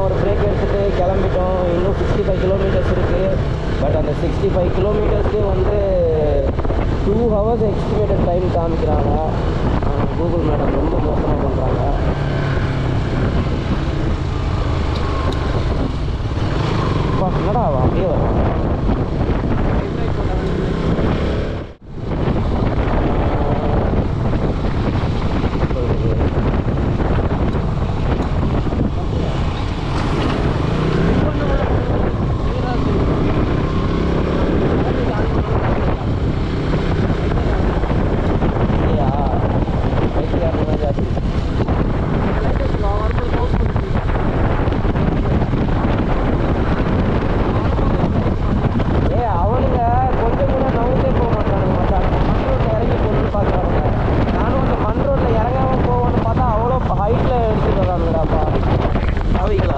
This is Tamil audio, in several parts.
ஒரு பிரேக் எடுத்துகிட்டு கிளம்பிட்டோம் இன்னும் சிக்ஸ்டி ஃபைவ் கிலோமீட்டர்ஸ் இருக்குது பட் அந்த சிக்ஸ்டி ஃபைவ் கிலோமீட்டர்ஸ்க்கு வந்து டூ ஹவர்ஸ் எஸ்டிமேட்டட் டைம் காமிக்கிறாங்க கூகுள் மேடம் ரொம்ப மோசமாக பண்ணுறாங்க அப்பா, என்னடா அவன் அப்படியே வரான் இல்லையா பைக்குக்காரங்க தான் ஜாஸ்தி ஏ அவனுங்க கொஞ்சம் கூட நவுந்தே போக மாட்டானுங்க மச்சான் நம்ம மண் ரோட்டில் இறங்கி போகணும்னு பார்க்குறாங்க நானும் அந்த மண் ரோட்டில் இறங்காம போவோன்னு பார்த்தா அவ்வளோ ஹைட்டில் எடுத்துட்டு வரானுங்கடாப்பா அவைங்களா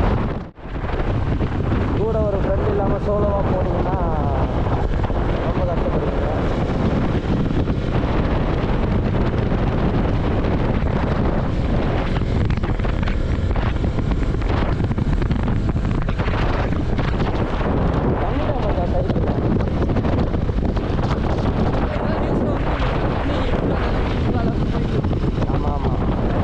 கூட ஒரு ஃப்ரெண்ட் இல்லாமல் சோலோவாக போனீங்கன்னா ரொம்ப கஷ்டப்படுவீங்க தண்ணிடா மச்சான் சைக்கிள் ஆமாம் ஆமாம்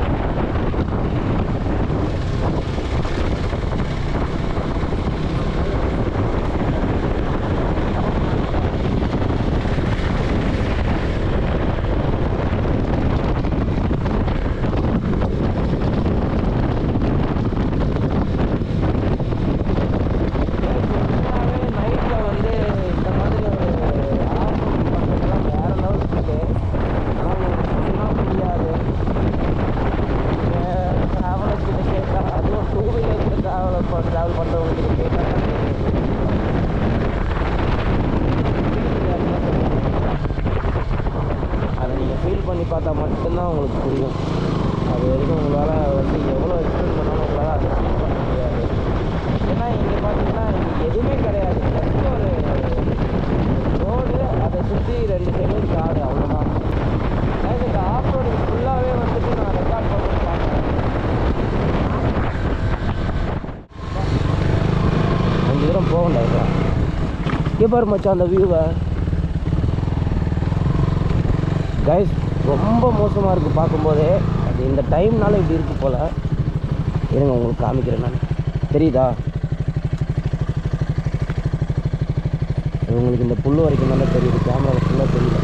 நைட்டில் வந்து இந்த மாதிரி ஒரு ஆஃப் பண்ணுறதுலாம் வேறு லெவல் இருக்குது ஆனால் உங்களுக்கு சொன்னால் புரியாது ட்ராவலர்ஸ் கிட்ட கேட்டால் அதுவும் டூ வீலர்ஸில் ட்ராவல் ட்ராவல் பண்ணுறவங்க கிட்ட கேட்டால் அதை நீங்கள் ஃபீல் பண்ணி பார்த்தா மட்டும்தான் உங்களுக்கு புரியும் அது வரைக்கும் உங்களால் வந்து எவ்வளோ எக்ஸ்பிளைன் பண்ணாலும் உங்களால் அதை ஃபீல் பண்ண முடியாது ஏன்னா இங்கே பார்த்தீங்கன்னா இங்கே எதுவுமே கிடையாது ஜஸ்ட் ஒரு ரோடு அதை சுற்றி ரெண்டு சைடும் காடு அவ்வளோதான் அதாவது இந்த ஆஃப் ரோடு ஃபுல்லாகவே வந்துட்டு நான் ரெக்கார்ட் பண்ணி பார்க்குறேன் கொஞ்சம் தூரம் போகண்டா இதெல்லாம் இங்கே பாரு மச்சான் அந்த வியூவை கைஸ் ரொம்ப மோசமாக இருக்குது பார்க்கும்போதே அது இந்த டைம்னால இப்படி இருக்கு போல் இருங்க உங்களுக்கு காமிக்கிறேன் நான் தெரியுதா உங்களுக்கு இந்த புல் வரைக்கும் நல்லா தெரியுது கேமராவில் ஃபுல்லாக தெரியல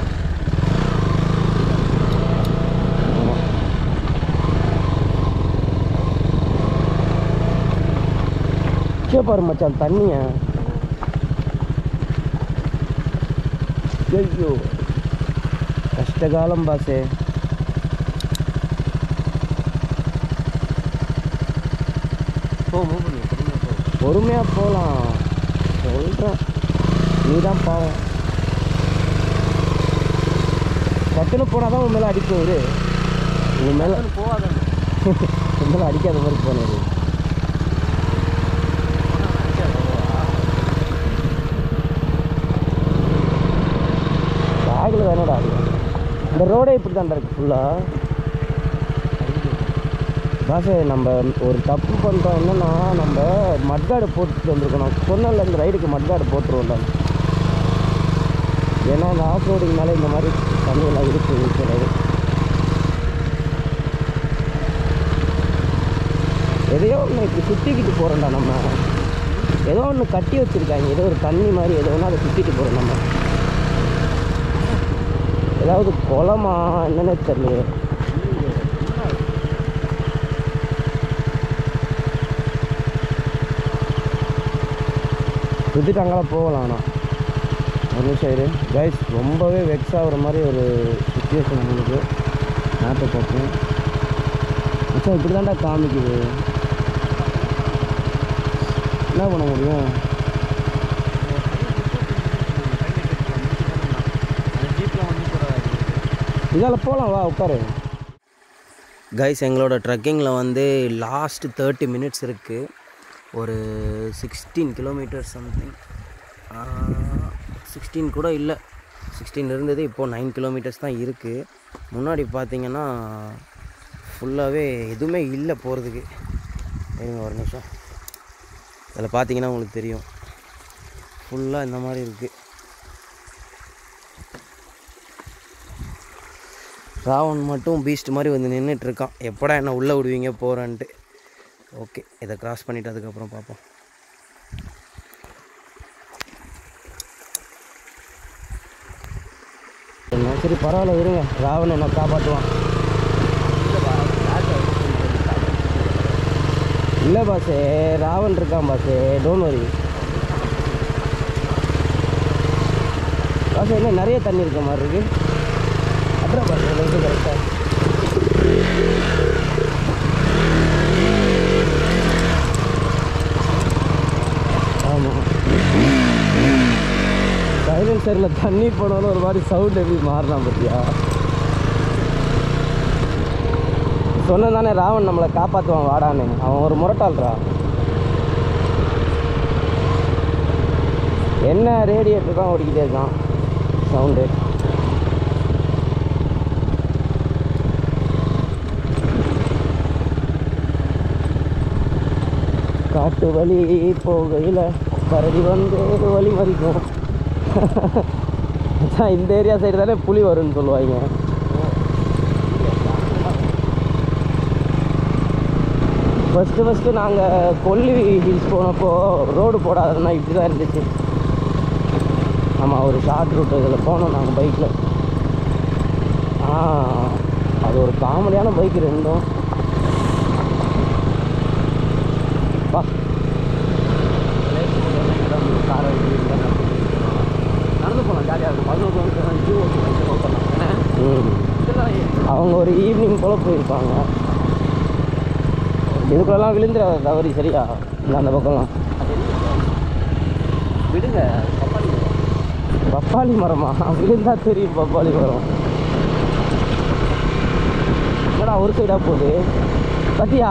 ஆமா. கீழே பாரு மச்சான் தண்ணிய ஐயோ கஷ்டகாலம் பாசே போ மூவ் பண்ணி பொறுமையாக போ பொறுமையாக போகலாம் சொல்கிறேன் நீ தான் பாவம் பட்டுன்னு போனால் தான் உன் மேலே அடிக்கும் இரு உன் மேலே போகாத உன் மேலே அடிக்காத மாதிரி போனது பேக்கில் தானடா அது இந்த ரோடே இப்படி தான்டா இருக்கு ஃபுல்லாக பாசே நம்ம ஒரு தப்பு பண்ணுறோம் என்னன்னா நம்ம மட்காடு போட்டுட்டு வந்திருக்கணும் சொன்னல இந்த ரைடுக்கு மட்காடு போட்டுருவோம்ல ஏன்னா இந்த ஆஃப் ரோடிங்னால இந்த மாதிரி தண்ணியெல்லாம் இருக்குது சில இது எதையோ ஒன்று இப்படி சுற்றிக்கிட்டு போகிறோம்டா நம்ம ஏதோ ஒன்று கட்டி வச்சுருக்காங்க ஏதோ ஒரு தண்ணி மாதிரி ஏதோ ஒன்று அதை சுற்றிட்டு போகிறோம் நம்ம ஏதாவது குளமா என்னன்னே தெரியலையே சுற்றிட்டு அங்கெல்லாம் போகலாம் ஆனால் ஒரு நிமிஷம் இரு கைஸ் ரொம்பவே வெக்ஸ் ஆகுற மாதிரி ஒரு சுச்சுவேஷன் உங்களுக்கு மேப்பை பார்ப்போம் மச்சான் இப்படி தான்டா காமிக்குது என்ன பண்ண முடியும் ஜீப்பில் வந்து போகிறாரு இதால் போகலாம் வா உட்காரு கைஸ் எங்களோட ட்ரெக்கிங்கில் வந்து லாஸ்ட் தேர்ட்டி மினிட்ஸ் இருக்குது ஒரு சிக்ஸ்டீன் கிலோமீட்டர் சம்திங் சிக்ஸ்டீன் கூட இல்லை சிக்ஸ்டீன் இருந்தது இப்போது நைன் கிலோமீட்டர்ஸ் தான் இருக்குது முன்னாடி பார்த்தீங்கன்னா ஃபுல்லாகவே எதுவுமே இல்லை போகிறதுக்கு இருங்க ஒரு நிமிஷம் இதில் பார்த்தீங்கன்னா உங்களுக்கு தெரியும் ஃபுல்லாக இந்த மாதிரி இருக்குது ராவன் மட்டும் பீஸ்ட் மாதிரி வந்து நின்றுட்டு இருக்கான் எப்படா என்ன உள்ளே விடுவீங்க போகிறேன்ட்டு ஓகே இதை கிராஸ் பண்ணிவிட்டு அதுக்கப்புறம் பார்ப்போம் என்ன, சரி பரவாயில்ல விடுங்க ராவன் என்ன காப்பாற்றுவான் இல்லை பாஸு ராவன் இருக்கான் பாஸு டோன்ட் வரி பாஸ் என்ன நிறைய தண்ணி இருக்க மாதிரி இருக்கு அப்புறம் பாஸ் இது கரெக்டாக ஆமாம் சைலன்சரில் தண்ணி போனாலும் ஒரு மாதிரி சவுண்ட் எப்படி மாறலாம் பார்த்தியா சொன்னது தானே ராவன் நம்மளை காப்பாற்றுவான் வாடான்னு அவன் ஒரு முரட்டாள்ரா என்ன ரேடியேட்டர் தான் ஓடிக்கிட்டே இருக்கான் சவுண்டு காட்டு வழி போகையில் கரடி வந்து வழி மறிக்கும் அதான் இந்த ஏரியா சைடு தானே புலி வரும்னு சொல்லுவாங்க ஃபஸ்ட்டு ஃபஸ்ட்டு நாங்கள் கொல்லி ஹில்ஸ் போனப்போ ரோடு போடாததுன்னா இப்படி தான் இருந்துச்சு ஆமாம் ஒரு ஷார்ட் ரூட் இதில் போனோம் நாங்கள் பைக்கில் ஆ அது ஒரு காமெடியான பைக் ரெண்டும் பா நடந்து போகலாம் ஜாலியாக இருக்கும் பதினோரு கிலோமீட்டர் ஜூ ஓட்டலாம் ம் அவங்க ஒரு ஈவினிங் போல் போயிருப்பாங்க இதுக்குள்ளெல்லாம் விழுந்துடாத தவறி சரியா இல்லை அந்த பக்கம்லாம் விடுங்க பப்பாளி பப்பாளி மரமா விழுந்தா தெரியும் பப்பாளி மரம் என்னடா ஒரு சைடாக போகுது பத்தியா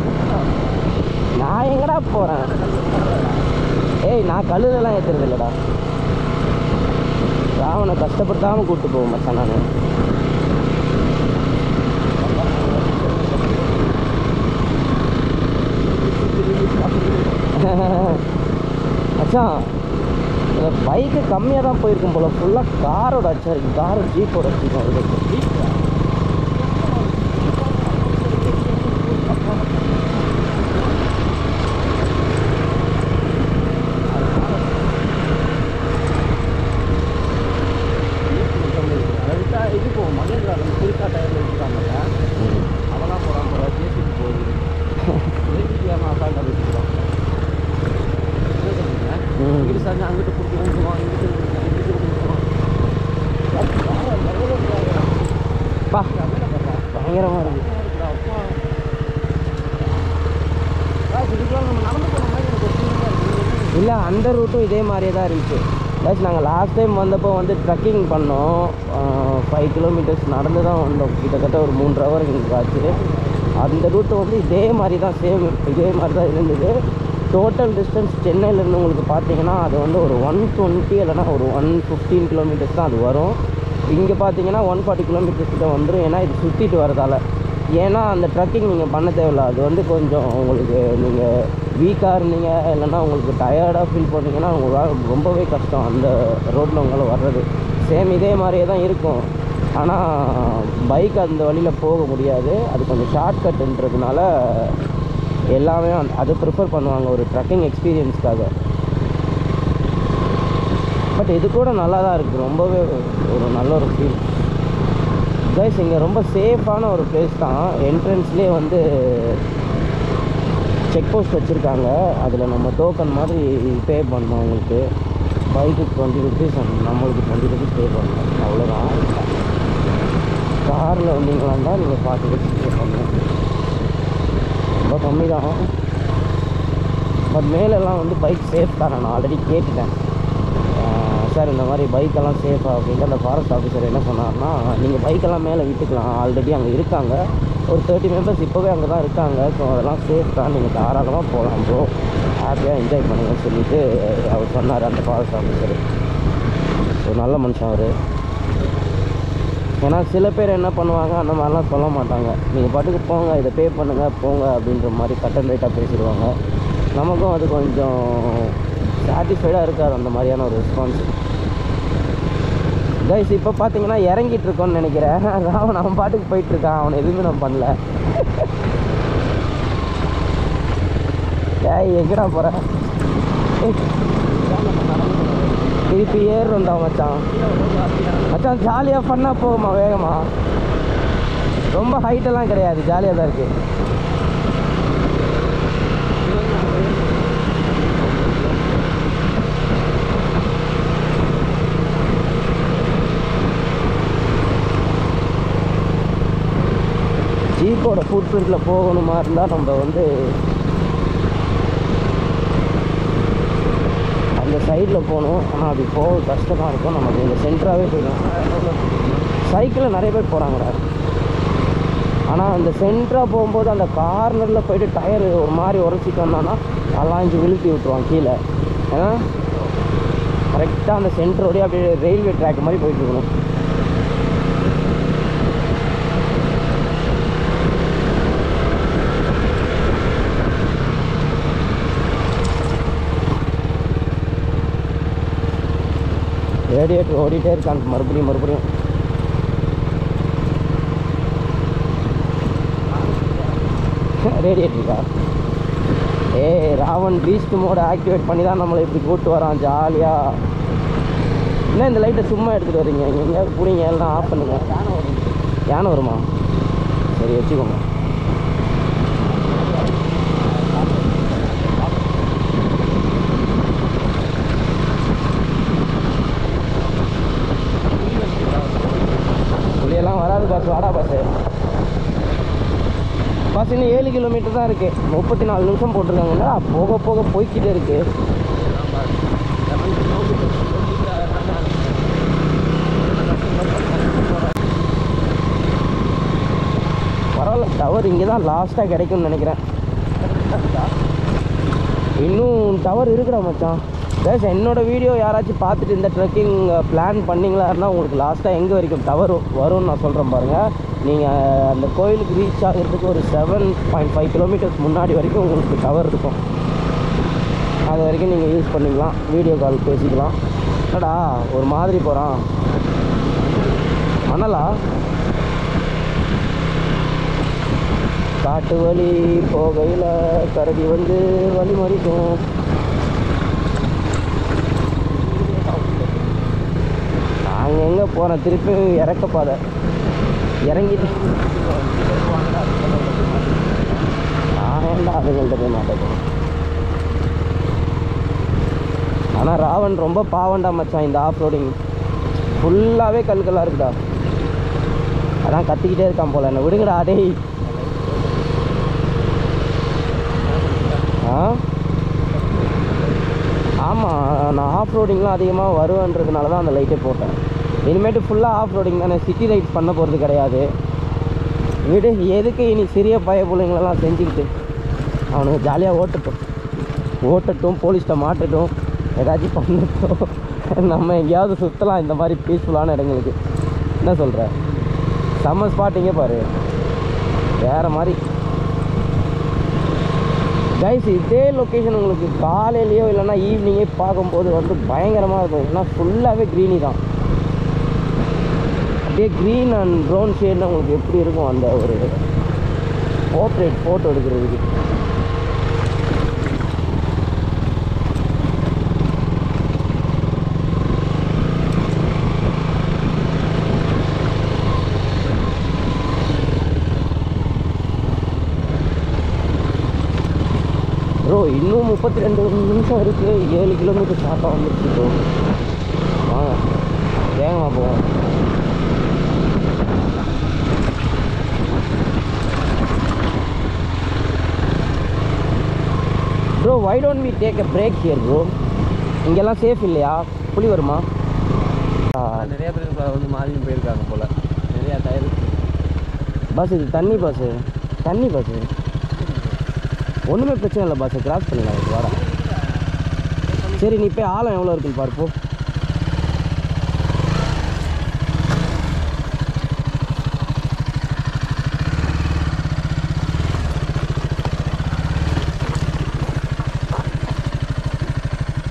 நான் எங்கடா போகிறேன் ஏய் நான் கல்லுலலாம் ஏற்றுறது இல்லைடா ராவனை கஷ்டப்படுத்தாமல் கூப்பிட்டு போவோம் மச்சான் நான் மச்சான் இந்த பைக்கு கம்மியாக தான் போயிருக்கும் போல ஃபுல்லாக காரோட அச்சா இருக்கு காரு ஜீப்போட அடிச்சிருக்கும் அதுக்கு விட்டா இது போகும் மகேந்திரா குறிக்கா டயரில் வச்சுக்காங்க அவெல்லாம் போகிறான் போகிறா ஜேசிபி போகுது ஜேசிபி அவன் அசால்ட்டாக வச்சுக்கிறான் ம். இங்கிட்டு சாஞ்சு அங்கிட்டு பிடிச்சி கொடுத்துருவான் இங்கிட்டு கொடுத்துருவான் இங்கிட்டு கொடுத்துருவான் பா பயங்கரமாக இருக்கு இதுக்கெல்லாம் நம்ம நடந்து போன மாதிரி எனக்கு ஒரு ஃபீலிங்காக இருக்குது இல்லை அந்த ரூட்டும் இதே மாதிரியே தான் இருந்துச்சு ப்ளஸ் நாங்கள் லாஸ்ட் டைம் வந்தப்போ வந்து ட்ரக்கிங் பண்ணோம் ஃபைவ் கிலோமீட்டர்ஸ் நடந்து தான் வந்தோம் கிட்டத்தட்ட ஒரு மூன்று ஹவர் எங்களுக்கு ஆச்சு அந்த ரூட்டு வந்து இதே மாதிரி தான் சேம் இதே மாதிரி தான் இருந்தது டோட்டல் டிஸ்டன்ஸ் சென்னையிலேருந்து உங்களுக்கு பார்த்தீங்கன்னா அது வந்து ஒரு ஒன் டுவெண்ட்டி இல்லைனா ஒரு ஒன் ஃபிஃப்டீன் கிலோமீட்டர்ஸ் தான் அது வரும் இங்கே பார்த்தீங்கன்னா ஒன் ஃபார்ட்டி கிலோமீட்டர்ஸ் கிட்ட வந்துடும் ஏன்னா இது சுற்றிட்டு வரதால ஏன்னா அந்த ட்ரக்கிங் நீங்கள் பண்ண தேவையில்ல அது வந்து கொஞ்சம் உங்களுக்கு நீங்கள் வீக்காக இருந்தீங்க இல்லைன்னா உங்களுக்கு டயர்டாக ஃபீல் பண்ணீங்கன்னா உங்களால் ரொம்பவே கஷ்டம் அந்த ரோட்டில் உங்களால் வர்றது சேம் இதே மாதிரியே தான் இருக்கும் ஆனால் பைக் அந்த வழியில் போக முடியாது அது கொஞ்சம் ஷார்ட்கட்டுன்றதுனால எல்லாமே அந்த- அது ப்ரிஃபர் பண்ணுவாங்க ஒரு ட்ரக்கிங் எக்ஸ்பீரியன்ஸ்க்காக பட் இது கூட நல்லா தான் இருக்குது ரொம்பவே ஒரு நல்ல ஒரு ஃபீல் கைஸ் இங்கே ரொம்ப சேஃபான ஒரு பிளேஸ் தான் என்ட்ரன்ஸ்லேயே வந்து செக் போஸ்ட் வச்சுருக்காங்க அதில் நம்ம டோக்கன் மாதிரி பே பண்ணோம் உங்களுக்கு பைக்குக்கு டுவெண்ட்டி ருபீஸ் நம்மளுக்கு டுவெண்ட்டி ருபீஸ் பே பண்ணணும் அவ்வளோதான் காரில் வந்தீங்களாண்டா நீங்கள் ஃபார்ட்டி ருபீஸ் பே பண்ணணும் ரொம்ப கம்மி தான் பட் மேலெல்லாம் வந்து பைக் சேஃப் தான் நான் ஆல்ரெடி கேட்டுட்டேன் சார் இந்த மாதிரி பைக்கெல்லாம் சேஃபா அப்படின்ட்டு அந்த ஃபாரஸ்ட் ஆஃபீஸர் என்ன சொன்னார்னா நீங்கள் பைக்கெல்லாம் மேலே விட்டுக்கலாம் ஆல்ரெடி அங்கே இருக்காங்க ஒரு தேர்ட்டி மெம்பர்ஸ் இப்போவே அங்கே தான் இருக்காங்க ஸோ அதெல்லாம் சேஃப் தான் நீங்கள் தாராளமாக போகலாம் ப்ரோ ஹாப்பியாக என்ஜாய் பண்ணுங்கன்னு சொல்லிட்டு அவர் சொன்னார் அந்த ஃபாரஸ்ட் ஆஃபீஸர் ஒரு நல்ல மனுஷன் அவர் ஏன்னா சில பேர் என்ன பண்ணுவாங்க அந்த மாதிரிலாம் சொல்ல மாட்டாங்க நீங்கள் பாட்டுக்கு போங்க இதை பே பண்ணுங்கள் போங்க அப்படின்ற மாதிரி கட் அண்ட் ரைட்டாக பேசிடுவாங்க நமக்கும் அது கொஞ்சம் சாட்டிஸ்ஃபைடாக இருக்காது அந்த மாதிரியான ஒரு ரெஸ்பான்ஸ் கைஸ் இப்போ பார்த்தீங்கன்னா இறங்கிட்டு இருக்கோம்னு நினைக்கிறேன் ராவன் அவன் பாட்டுக்கு போயிட்டு இருக்கான் அவனை எதுவுமே நான் பண்ணல ஏய் எங்கடா போற ஏய், திருப்பி ஏறுறோம்டா மச்சான் மச்சான் ஜாலியாக ஃபன்னாக போகுமா வேகமா ரொம்ப ஹைட்டெல்லாம் கிடையாது ஜாலியாக தான் இருக்குது ஜீப்போட ஃபுட் பிரிண்டில் போகணுமா இருந்தால் நம்ம வந்து அந்த சைடில் போகணும் ஆனால் அது போக கஷ்டமாக இருக்கும் நமக்கு இந்த சென்டராகவே போயிடும் சைக்கிளில் நிறைய பேர் போகிறாங்கடா ஆனால் அந்த சென்டராக போகும்போது அந்த கார்னரில் போயிட்டு டயர் ஒரு மாதிரி உரைச்சிட்டு வந்தான்னா அலாஞ்சு விழுத்தி விட்டுருவான் கீழே ஏன்னா கரெக்டாக அந்த சென்டரோடய அப்படியே ரயில்வே ட்ராக் மாதிரி போயிட்டு இருக்கணும் ரேடியேட்டர் ஓடிட்டே இருக்கான் மறுபடியும் மறுபடியும் ரேடியேட்டருக்கா ஏய் ராவன் பீஸ்ட் மோட ஆக்டிவேட் பண்ணி தான் நம்மளை இப்படி கூப்பிட்டு வரான் ஜாலியாக என்ன இந்த லைட்டை சும்மா எடுத்துகிட்டு வரீங்க இங்கே எங்கேயாவது பிடிங்க எல்லாம் ஆஃப் பண்ணுங்க யானை வருமா சரி வச்சுக்கோங்க புளியெல்லாம் வராது பஸ் வாடா பஸ்ஸு பஸ் இன்னும் ஏழு கிலோமீட்டர் தான் இருக்குது முப்பத்தி நாலு நிமிஷம் போட்டிருக்காங்கன்னா போக போக போய்க்கிட்டே இருக்கு பரவாயில்ல டவர் இங்கே தான் லாஸ்ட்டாக கிடைக்கும்னு நினைக்கிறேன் இன்னும் டவர் இருக்குடா மச்சான் பேச என்னோட வீடியோ யாராச்சும் பார்த்துட்டு இந்த ட்ரெக்கிங் பிளான் பண்ணிங்களாருன்னா உங்களுக்கு லாஸ்ட்டாக எங்கே வரைக்கும் டவர் வரும்னு நான் சொல்கிறேன் பாருங்கள் நீங்கள் அந்த கோயிலுக்கு ரீச் ஆகிறதுக்கு ஒரு செவன் பாயிண்ட் ஃபைவ் கிலோமீட்டர்ஸ் முன்னாடி வரைக்கும் உங்களுக்கு டவர் இருக்கும் அது வரைக்கும் நீங்கள் யூஸ் பண்ணிக்கலாம் வீடியோ கால் பேசிக்கலாம் என்னடா ஒரு மாதிரி போகிறான் மணலா காட்டு வழி போகையில் கரடி வந்து வழி மறிக்கும் நாங்கள் எங்கே போகிறோம் திருப்பி இறக்க பாதை இறங்கிட்டு நான் ஏன்டா அதுங்கள்ட்ட போய் மாட்டேன் ஆனால் ராவன் ரொம்ப பாவண்டா மச்சான் இந்த ஆஃப் ரோடிங் ஃபுல்லாகவே கல்களாக இருக்குடா அதான் கத்திக்கிட்டே இருக்கான் போல என்ன விடுங்கடா டேய் ஆ ஆமாம் நான் ஆஃப் ரோடிங்லாம் அதிகமாக வருவேன்றதுனால தான் அந்த லைட்டே போட்டேன் இனிமேட்டு ஃபுல்லாக ஆஃப் ரோடிங் தானே சிட்டி ரைட் பண்ண போகிறது கிடையாது விடு எதுக்கு இனி சிறிய பய பிள்ளைங்களெல்லாம் செஞ்சுக்கிட்டு அவனுக்கு ஜாலியாக ஓட்டட்டும் ஓட்டட்டும் போலீஸ்கிட்ட மாட்டட்டும் ஏதாச்சும் பண்ணட்டும் நம்ம எங்கேயாவது சுற்றலாம் இந்த மாதிரி பீஸ்ஃபுல்லான இடங்களுக்கு என்ன சொல்கிற செம்ம ஸ்பாட்டிங்கே பாரு வேறு மாதிரி கைஸ் இதே லொக்கேஷன் உங்களுக்கு காலையிலையோ இல்லைன்னா ஈவினிங்கே பார்க்கும்போது வந்து பயங்கரமாக இருக்கும் ஏன்னா ஃபுல்லாகவே க்ரீனி தான் அப்படியே க்ரீன் அண்ட் ப்ரௌன் ஷேட்னா உங்களுக்கு எப்படி இருக்கும் அந்த ஒரு போர்ட்ரேட் ஃபோட்டோ எடுக்கிறதுக்கு ப்ரோ இன்னும் முப்பத்தி ரெண்டு நிமிஷம் இருக்குது ஏழு கிலோமீட்டர் ஷார்ட்டாக வந்துருச்சு ப்ரோ வாங்க வேகமாக போவோம் bro why don't we take a break here bro இங்கெல்லாம் சேஃப் இல்லையா புலி வருமா ஆ, நிறைய பேர் இப்ப வந்து மாறியும் போயிருக்காங்க போல நிறைய டயர் பஸ் இது தண்ணி பஸ்ஸு தண்ணி பஸ்ஸு ஒன்றுமே பிரச்சனை இல்லை பஸ்ஸை கிராஸ் பண்ணிடலாம் இது வாடா சரி நீ போய் ஆழம் எவ்வளோ இருக்குன்னு பாரு போ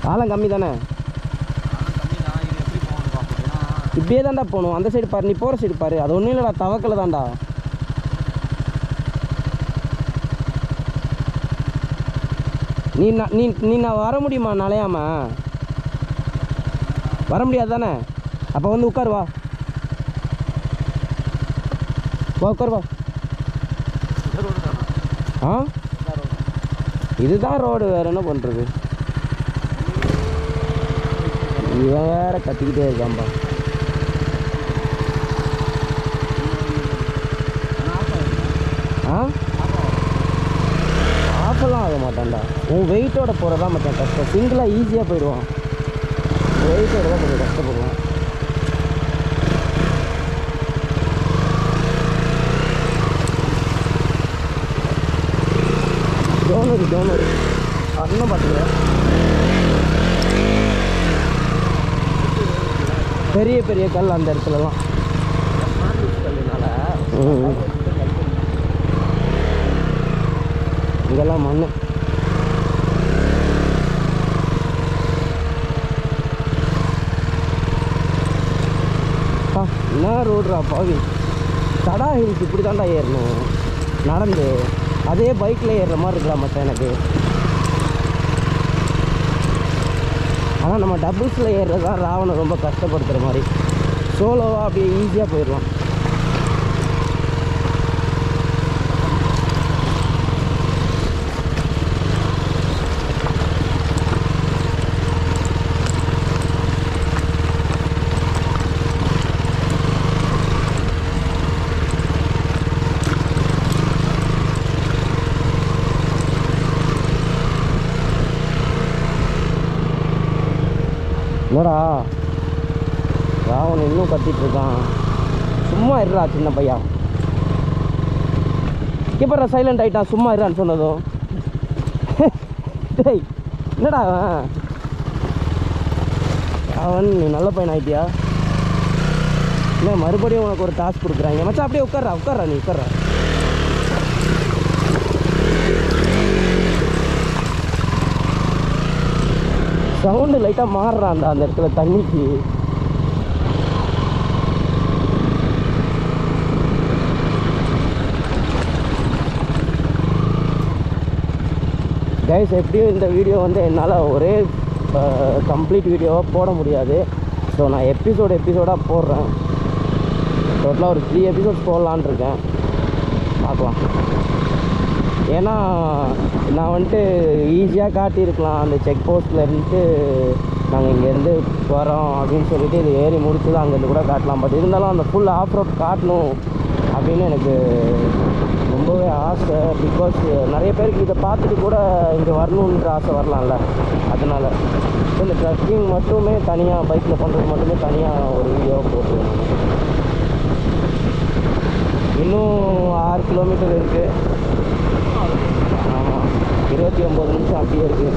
ஆழம் கம்மி தானே கம்மி தான் இது எப்படி போகணும் பார்ப்போம் இப்படியே தான்டா போகணும் அந்த சைடு பாரு நீ போகிற சைடு பாரு அது ஒன்றும் இல்லைடா தவக்கல தான்டா நீ நான் நீ நீ நான் வர முடியுமா நலையாம வர முடியாது தானே அப்போ வந்து உட்காரு வா வா உட்காரு வா இந்த ரோடு தானா ஆ இந்த ரோடு இதுதான் ரோடு வேற என்ன பண்ணுறது இவன் வேற கத்திக்கிட்டே இருக்கான்பா ஆ ஆஃபெல்லாம் ஆக மாட்டான்டா உன் வெயிட்டோட போகிறதா மச்சான் கஷ்டம் சிங்கிளாக ஈஸியாக போயிடுவான் வெயிட்டோட தான் கொஞ்சம் கஷ்டப்படுவான் டோனரு டோனரு அண்ணன் பார்த்துக்கிறேன் பெரிய பெரிய கல் அந்த இடத்துலலாம் கல்லுனால ம் இங்கெல்லாம் மண் என்ன ரோடுறா பாவி தடா ஹில்ஸ் இப்படி தான்டா ஏறணும் நடந்து அதே பைக்கில் ஏறுற மாதிரி இருக்கலாம் மச்சான் எனக்கு ஆனால் நம்ம டபுள்ஸில் ஏறுறது தான் ராவணன் ரொம்ப கஷ்டப்படுத்துகிற மாதிரி சோலோவாக அப்படியே ஈஸியாக போயிடலாம் என்னடா ராவன் இன்னும் கத்திட்டு இருக்கான் சும்மா இருடா சின்ன பையா இப்ப சைலண்ட் ஆயிட்டான் சும்மா இருறான்னு சொன்னதும் டேய் என்னடா அவன் அவன் நீ நல்ல பையன் ஆயிட்டியா என்ன மறுபடியும் உனக்கு ஒரு டாஸ்க் கொடுக்குறாங்க மச்சான் அப்படியே உட்கார்றா உட்கார்றா நீ உட்கார்றா சவுண்டு லைட்டாக மாறுறான்டா அந்த இடத்துல தண்ணிக்கு கைஸ் எப்படியும் இந்த வீடியோ வந்து என்னால் ஒரே கம்ப்ளீட் வீடியோவாக போட முடியாது ஸோ நான் எபிசோடு எபிசோடாக போடுறேன் டோட்டலாக ஒரு த்ரீ எபிசோட்ஸ் போடலான் இருக்கேன் பார்க்கலாம் ஏன்னா நான் வந்துட்டு ஈஸியாக காட்டியிருக்கலாம் அந்த செக் போஸ்ட்டில் இருந்துட்டு நாங்கள் இங்கேருந்து வரோம் அப்படின்னு சொல்லிட்டு இது ஏறி முடிச்சு தான் அங்கேருந்து கூட காட்டலாம் பட் இருந்தாலும் அந்த ஃபுல் ஆஃப் ரோட் காட்டணும் அப்படின்னு எனக்கு ரொம்பவே ஆசை பிகாஸ் நிறைய பேருக்கு இதை பார்த்துட்டு கூட இங்கே வரணுன்ற ஆசை வரலாம்ல அதனால் இந்த ட்ரக்கிங் மட்டுமே தனியாக பைக்கில் பண்ணுறது மட்டுமே தனியாக ஒரு வீடியோ போட்டுருவேன் நான். இன்னும் ஆறு கிலோமீட்டர் இருக்குது ஆமாம் இருபத்தி ஒம்பது நிமிஷம் அப்படியே இருக்குது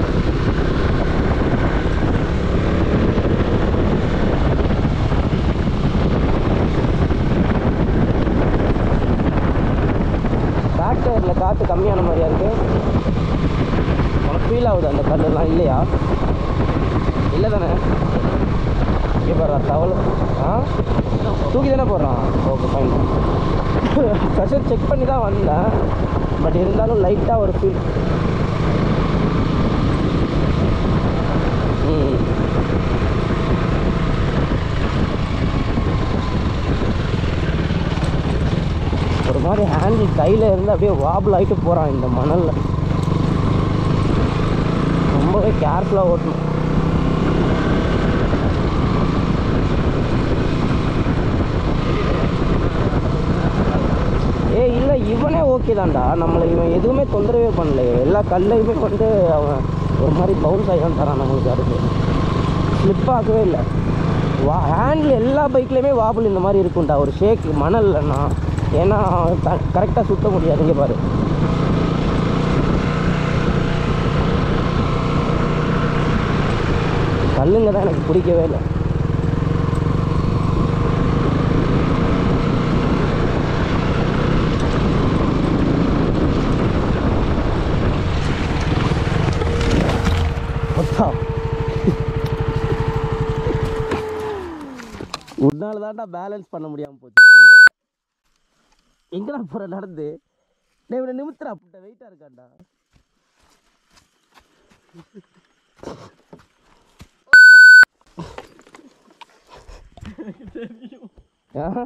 பேக் டயரில் காற்று கம்மியான மாதிரியா இருக்கு உனக்கு ஃபீல் ஆகுது அந்த கல்லெல்லாம் இல்லையா இல்லை தானே இங்கே போடுறா தவளை ஆ தூக்கி தானே போடுறான் ஓகே ஃபைன் ப்ரெஷர் செக் பண்ணி தான் வந்தேன் பட் இருந்தாலும் லைட்டாக ஒரு ஃபீல் ம் ஒரு மாதிரி ஹேண்டில் கையில் இருந்து அப்படியே வாபிள் ஆகிட்டு போகிறான் இந்த மணலில் ரொம்பவே கேர்ஃபுல்லாக ஓட்டணும் ஏ இல்லை இவனே ஓகே தான்டா நம்மளை இவன் எதுவுமே தொந்தரவே பண்ணலையே எல்லா கல்லையுமே வந்து அவன் ஒரு மாதிரி பவுன்ஸ் ஆகி தான் தரான் நம்மளுக்கு அடுத்து ஸ்லிப் ஆகவே இல்லை வா ஹேண்டில் எல்லா பைக்லேயுமே வாபிள் இந்த மாதிரி இருக்கும்டா ஒரு ஷேக் மணல்லன்னா ஏன்னா கரெக்டாக சுத்த முடியாது இங்கே பாரு கல்லுங்க தான் எனக்கு பிடிக்கவே இல்லை மொத்தம் உன்னால தான்டா பேலன்ஸ் பண்ண முடியாமல் போச்சு புண்டை. எங்கடா போற நடந்து டேய் இவனை நிமித்துறா புட்ட வெயிட்டாக இருக்கான்டா ஆஹா.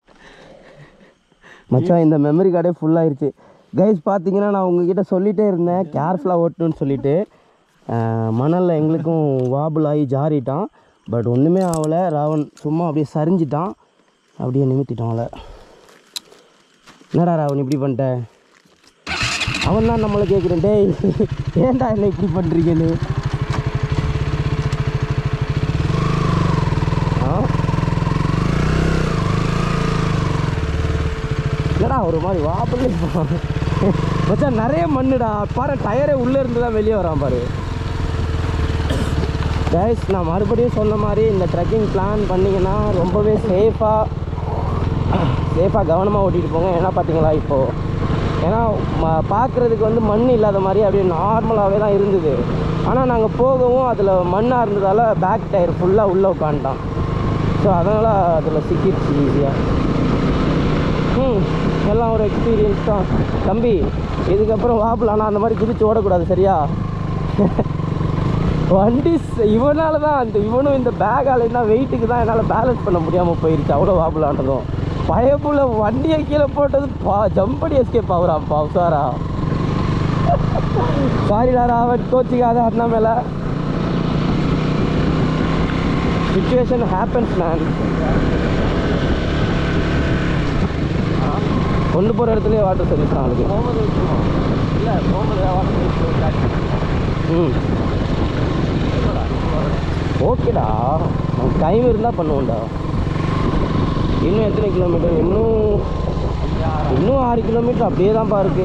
மச்சான் இந்த மெமரி கார்டே ஃபுல்லாகிருச்சு கைஸ் பார்த்தீங்கன்னா நான் உங்ககிட்ட சொல்லிட்டே இருந்தேன் கேர்ஃபுல்லாக ஓட்டணும்னு சொல்லிட்டு மணலில் எங்களுக்கும் வாபுல் ஆகி ஜாரிட்டான் பட் ஒன்றுமே ஆகலை ராவன் சும்மா அப்படியே சரிஞ்சிட்டான் அப்படியே நிமித்திட்டான் அவளை என்னடா ராவன் இப்படி பண்ணிட்ட அவன் தான் நம்மளை கேட்குறேன் டேய் ஏன்டா என்ன இப்படி பண்ணுறீங்கன்னு ஆ என்னடா ஒரு மாதிரி வாப்பிள்ளை மச்சான் நிறைய மண்ணுடா பாரு டயரே உள்ளே இருந்து தான் வெளியே வரான் பாரு கைஸ் நான் மறுபடியும் சொன்ன மாதிரி இந்த ட்ரெக்கிங் பிளான் பண்ணிங்கன்னா ரொம்பவே சேஃபாக சேஃபாக கவனமாக ஓட்டிகிட்டு போங்க ஏன்னா பார்த்தீங்களா இப்போது ஏன்னா ம- பார்க்குறதுக்கு வந்து மண் இல்லாத மாதிரி அப்படியே நார்மலாகவே தான் இருந்தது ஆனால் நாங்கள் போகவும் அதில் மண்ணாக இருந்ததால் பேக் டயர் ஃபுல்லாக உள்ளே உட்காந்துட்டான் ஸோ அதனால் அதில் சிக்கிடுச்சு ஈஸியாக ம் எல்லாம் ஒரு எக்ஸ்பீரியன்ஸ் தான் தம்பி இதுக்கப்புறம் வாப்பில் ஆனால் அந்த மாதிரி குதிச்சு ஓடக்கூடாது சரியா வண்டி ச- இவனால தான் அந்த இவனும் இந்த பேக் ஆலைன்னா வெயிட்டுக்கு தான் என்னால் பேலன்ஸ் பண்ண முடியாமல் போயிருச்சு அவ்வளோ வாப்பிளாண்டதும் பயப்புல வண்டியை கீழே போட்டது பா ஜம்படி எஸ்கேப் ஆகுறான்ப்பா உசாரா சாரிடா ராவன் கோச்சிக்காத அண்ணா மேலே சுச்சுவேஷன் ஹேப்பன்ஸ் மேன் கொண்டு போகிற இடத்துலயே வாட்டர் சர்வீஸ் தான் அவளுக்கு போகும்போது வச்சுருவோம் இல்லை போகும்போது வாட்டர் ம் ஓகேடா நமக்கு டைம் இருந்தால் பண்ணுவோம்டா இன்னும் எத்தனை கிலோமீட்டர் இன்னும் இன்னும் ஆறு கிலோமீட்டர் அப்படியே தான்ப்பா இருக்கு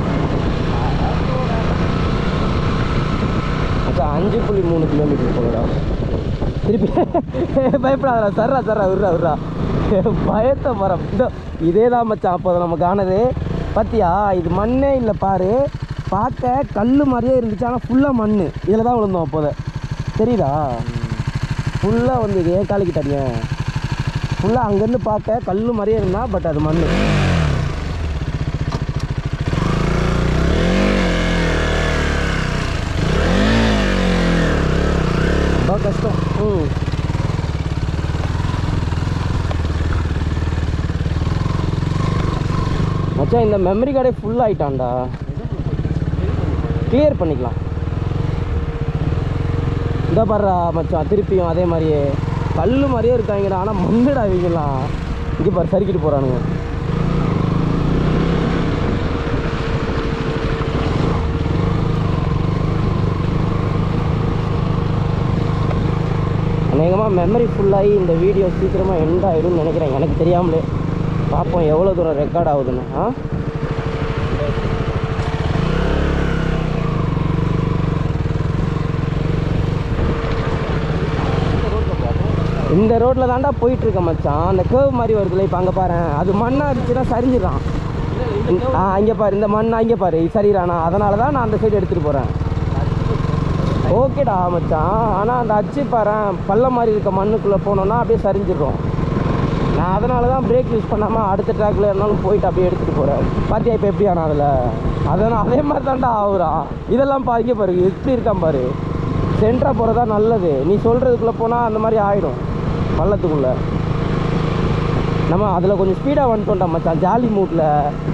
அச்சா அஞ்சு புள்ளி மூணு கிலோமீட்டர் போகடா திருப்பி பயப்படாதடா சர்ரா சர்ரா விட்றா விட்றா பயத்தை மரம் இதோ இதே தான் மச்சான் அப்போ நமக்கு ஆனது பார்த்தியா இது மண்ணே இல்லை பாரு பார்க்க கல் மாதிரியே இருந்துச்சு ஆனால் ஃபுல்லாக மண் இதில் தான் விழுந்தோம் அப்போத தெரியுதா ஃபுல்லாக வந்து இது ஏன் காலிக்கு தனியாக ஃபுல்லாக அங்கேருந்து பார்க்க கல் மாதிரியே இருந்தா பட் அது மண் ரொம்ப கஷ்டம் ம் மச்சான் இந்த மெமரி கார்டே ஃபுல் ஆயிட்டான்டா கிளியர் பண்ணிக்கலாம் இந்த பாடுறா மச்சான் திருப்பியும் அதே மாதிரியே கல் மாதிரியே இருக்காங்கடா ஆனால் மண்ணுடா இவங்கலாம் இங்கே பாரு சறுக்கிட்டு போகிறானுங்க அநேகமாக மெமரி ஃபுல்லாகி இந்த வீடியோ சீக்கிரமாக எண்ட் ஆகிடும்னு நினைக்கிறேன் எனக்கு தெரியாமலே பார்ப்போம் எவ்வளோ தூரம் ரெக்கார்ட் ஆகுதுன்னு ஆ இந்த ரோட்டில் தாண்டா போயிட்டு இருக்க மச்சான் அந்த கேர்வ் மாதிரி வருதுல இப்போ அங்கே பாரு அது மண்ணாக இருந்துச்சுன்னா சரிஞ்சிடறான் ஆ இங்கே பாரு இந்த மண்ணா இங்கே பாரு சரிறானா அதனால தான் நான் அந்த சைடு எடுத்துகிட்டு போகிறேன் ஓகேடா மச்சான் ஆனால் அந்த அச்சு பாரு பள்ளம் மாதிரி இருக்க மண்ணுக்குள்ளே போனோன்னா அப்படியே சரிஞ்சிடும் நான் அதனால தான் பிரேக் யூஸ் பண்ணாமல் அடுத்த ட்ராக்ல இருந்தாலும் போயிட்டு அப்படியே எடுத்துகிட்டு போகிறேன் பாத்தியா இப்போ எப்படி ஆனா அதில் அதனால் அதே மாதிரி தான்டா ஆகுறான் இதெல்லாம் பா இங்கே பாரு எப்படி இருக்கான் பாரு சென்டராக போகிறதா நல்லது நீ சொல்கிறதுக்குள்ளே போனால் அந்த மாதிரி ஆகிடும் பள்ளத்துக்குள்ளே நம்ம அதில் கொஞ்சம் ஸ்பீடாக வந்துட்டோம்டா மச்சான் ஜாலி மூட்டில்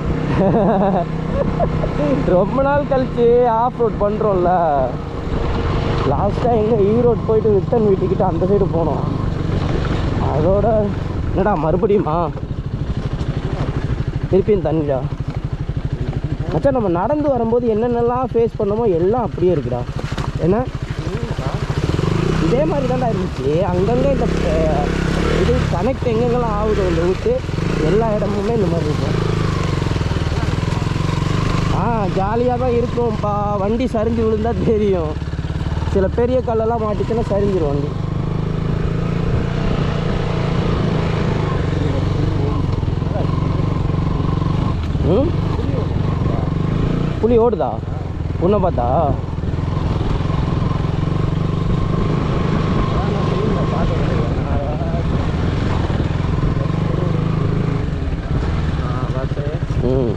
ரொம்ப நாள் கழிச்சு ஆஃப் ரோட் பண்ணுறோம்ல லாஸ்ட்டாக எங்கே ஈரோடு போயிட்டு ரிட்டன் வீட்டுக்கிட்ட அந்த சைடு போனோம் அதோட என்னடா மறுபடியுமா திருப்பியும் தண்ணிடா மச்சான் நம்ம நடந்து வரும்போது என்னென்னலாம் ஃபேஸ் பண்ணோமோ எல்லாம் அப்படியே இருக்குடா என்ன இதே மாதிரி தான்டா இருந்துச்சு அங்கங்கே இந்த அஹ், இது கனெக்ட் எங்கெங்கெல்லாம் ஆகுது இந்த ஊற்று எல்லா இடமுமே இந்த மாதிரி இருக்கும் ஆ ஜாலியாக தான் இருக்கும்ப்பா வண்டி சரிஞ்சு விழுந்தா தெரியும் சில பெரிய கல்லெல்லாம் மாட்டிச்சுன்னா சரிஞ்சிரும் வண்டி ம் புலி ஓடுதா உன்னை பார்த்தா பாட்டு ம்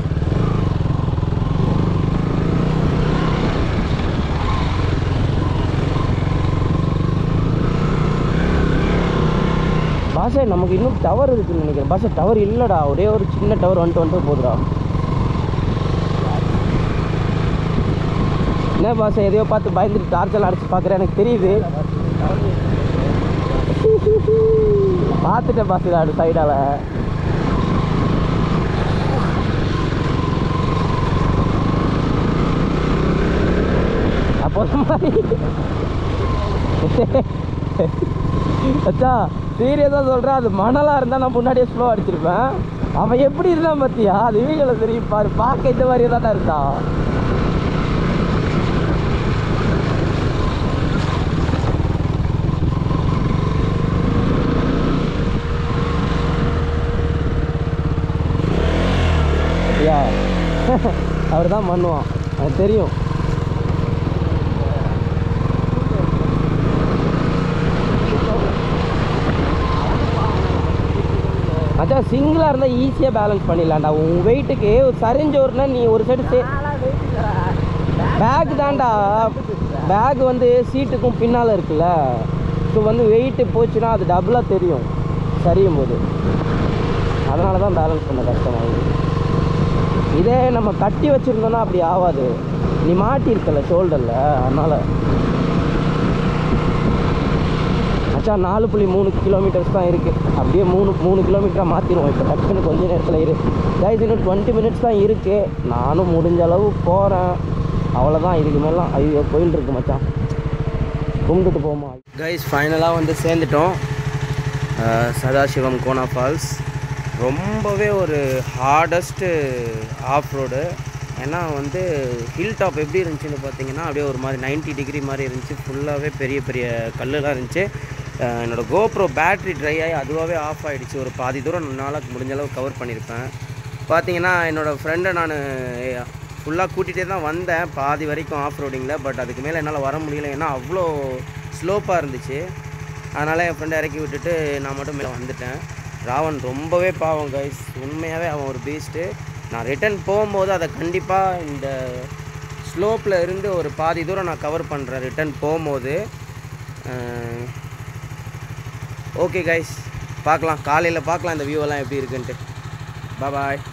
பாஷா நமக்கு இன்னும் டவர் இருக்குன்னு நினைக்கிறேன் பாஷா டவர் இல்லைடா ஒரே ஒரு சின்ன டவர் வந்துட்டு வந்துட்டு போகுதுடா என்ன பாஷா எதையோ பார்த்து பயந்துட்டு டார்ச்செல்லாம் அடிச்சு பார்க்குறேன் எனக்கு தெரியுது பார்த்துட்டேன் பாஸ் அது சைடால அப்போ ஒரு மாதிரி அச்சா சீரியஸாக சொல்கிறேன் அது மணலாக இருந்தால் நான் முன்னாடியே ஸ்லோ அடிச்சிருப்பேன் அவன் எப்படி இருந்தான் பார்த்தியா அது வீடியோவில் தெரியும் பாரு பார்க்க இந்த மாதிரியே தானே இருந்தான் ஐயா அவர் தான் பண்ணுவான் எனக்கு தெரியும் அதான் சிங்கிளாக இருந்தால் ஈஸியாக பேலன்ஸ் பண்ணிடலாம்டா உன் வெயிட்டுக்கு ஒரு சரிஞ்சோர்னா நீ ஒரு சைடு சே பேக் தான்டா பேக் வந்து சீட்டுக்கும் பின்னால் இருக்குல்ல ஸோ வந்து வெயிட்டு போச்சுன்னா அது டபுளாக தெரியும் சரியும் போது அதனால தான் பேலன்ஸ் பண்ண கஷ்டமாகுது இதே நம்ம கட்டி வச்சுருந்தோன்னா அப்படி ஆகாது நீ மாட்டியிருக்கல ஷோல்டரில் அதனால் மச்சான் நாலு புள்ளி மூணு கிலோமீட்டர்ஸ் தான் இருக்குது அப்படியே மூணு மூணு கிலோமீட்டராக மாற்றிடுவோம் இப்போ டக்குன்னு கொஞ்ச நேரத்தில் இரு கைஸ் இன்னும் டுவெண்ட்டி மினிட்ஸ் தான் இருக்குது நானும் முடிஞ்ச அளவு போகிறேன் அவ்வளோதான் இதுக்கு மேலாம் ஐயோ கோயில் இருக்கு மச்சான் கும்பிட்டுட்டு போமா கைஸ் ஃபைனலாக வந்து சேர்ந்துட்டோம் அஹ், சதாசிவம் கோனா ஃபால்ஸ் ரொம்பவே ஒரு ஹார்டஸ்ட்டு ஆஃப் ரோடு ஏன்னா வந்து ஹில் டாப் எப்படி இருந்துச்சுன்னு பார்த்தீங்கன்னா அப்படியே ஒரு மாதிரி 90 டிகிரி மாதிரி இருந்துச்சு ஃபுல்லாகவே பெரிய பெரிய கல்லுலாம் இருந்துச்சு அஹ், என்னோட கோப்ரோ பேட்ரி ட்ரை ஆகி அதுவாகவே ஆஃப் ஆகிடுச்சு ஒரு பாதி தூரம் நாளாக முடிஞ்ச அளவு கவர் பண்ணியிருப்பேன் பார்த்தீங்கன்னா என்னோடய ஃப்ரெண்டை நான் ஃபுல்லாக கூட்டிகிட்டே தான் வந்தேன் பாதி வரைக்கும் ஆஃப் ரோடிங்கில் பட் அதுக்கு மேலே என்னால் வர முடியல ஏன்னா அவ்வளோ ஸ்லோப்பாக இருந்துச்சு அதனால் என் ஃப்ரெண்டை இறக்கி விட்டுட்டு நான் மட்டும் மேலே வந்துட்டேன் ராவன் ரொம்பவே பாவம் கைஸ் உண்மையாகவே அவன் ஒரு பீஸ்ட்டு நான் ரிட்டர்ன் போகும்போது அதை கண்டிப்பாக இந்த ஸ்லோப்பில் இருந்து ஒரு பாதி தூரம் நான் கவர் பண்ணுறேன் ரிட்டர்ன் போகும்போது ஓகே கைஸ் பார்க்கலாம் காலையில் பார்க்கலாம் இந்த வியூவெல்லாம் எப்படி இருக்குன்ட்டு பாய்